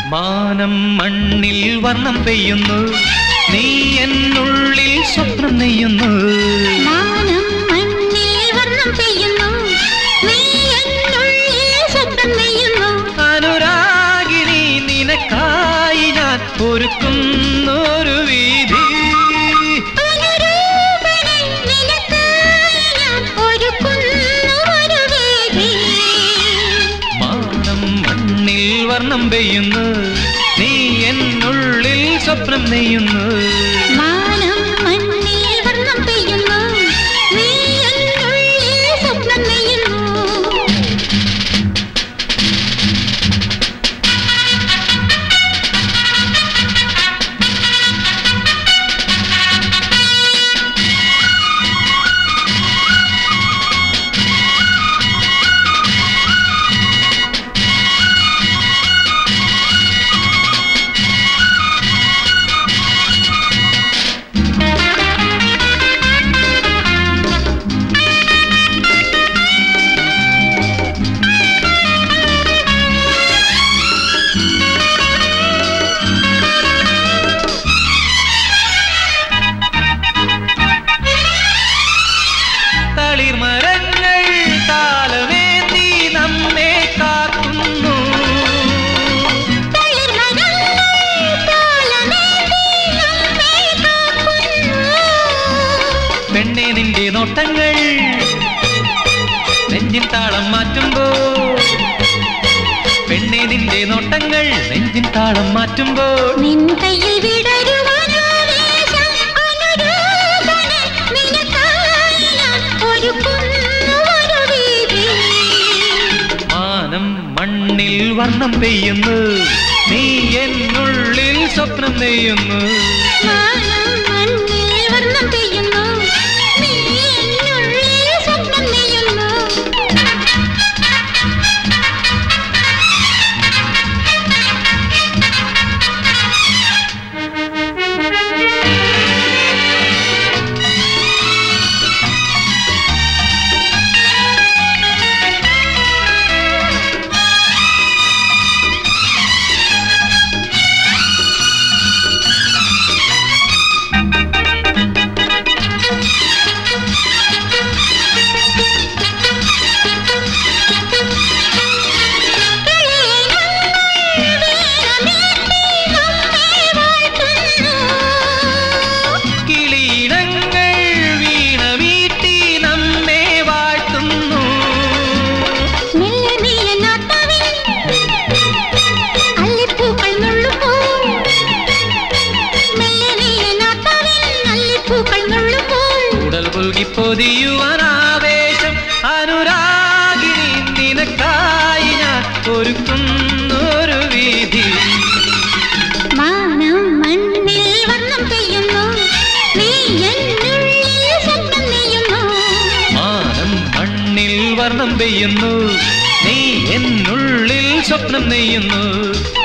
മാനം മണ്ണിൽ വർണ്ണം പെയ്യുന്നു നീ എന്നുള്ളിൽ സ്വപ്നം നെയ്യുന്നു മാനം മണ്ണിൽ വർണ്ണം പെയ്യുന്നു നീ എന്നുള്ളിൽ സ്വപ്നം നെയ്യുന്നു അനുരാഗിനി നിനക്കായി ഞാൻ ഒരുക്കുന്നു ഒരു വീതി അനുരൂപനെ നിനക്കായി ഞാൻ ഒരുക്കുന്നു ഒരു വേദി മാനം മണ്ണിൽ വർണ്ണം പെയ്യുന്നു നീ എന്നുള്ളിൽ സ്വപ്നം നെയ്യുന്നു മാനം മണ്ണിൽ വർണ്ണം പെയ്യുന്നു നീ എന്നുള്ളിൽ സ്വപ്നം നെയ്യുന്നു തളിർമരങ്ങൾ താലമേന്തി നമ്മെ കാക്കുന്നു പെണ്ണെ നിന്റെ നോട്ടങ്ങൾ നെഞ്ചിൻ താളം മാറ്റുമ്പോ പെണ്ണെ നിന്റെ നോട്ടങ്ങൾ നെഞ്ചിൻ താളം മാറ്റുമ്പോൾ നിൻ കയ്യിൽ വിടരുവാനാവേശം അനുരൂപനെ നിനക്കായി ഞാൻ ഒരുക്കുന്നു ഒരു വീതി. മാനം മണ്ണിൽ വർണ്ണം പെയ്യുന്നു നീ എന്നുള്ളിൽ സ്വപ്നം നെയ്യുന്നു മാനം മണ്ണിൽ വർണ്ണം പെയ്യുന്നു നീ എന്നുള്ളിൽ സ്വപ്നം നെയ്യുന്നു കിളീണങ്ങൾ വീണ വീട്ടി നമ്മെ വാഴ്ത്തുന്നു ഉടൽ പുൽകി പൊതിയുവാൻ ആവേശം അനുരാഗിനി നിനക്കായി ഞാൻ ഒരുക്കുന്നു ഒരു വീതി മാനം മണ്ണിൽ വർണ്ണം പെയ്യുന്നു നീ എന്നുള്ളിൽ സ്വപ്നം നെയ്യുന്നു മാനം മണ്ണിൽ വർണ്ണം പെയ്യുന്നു നീ എന്നുള്ളിൽ സ്വപ്നം നെയ്യുന്നു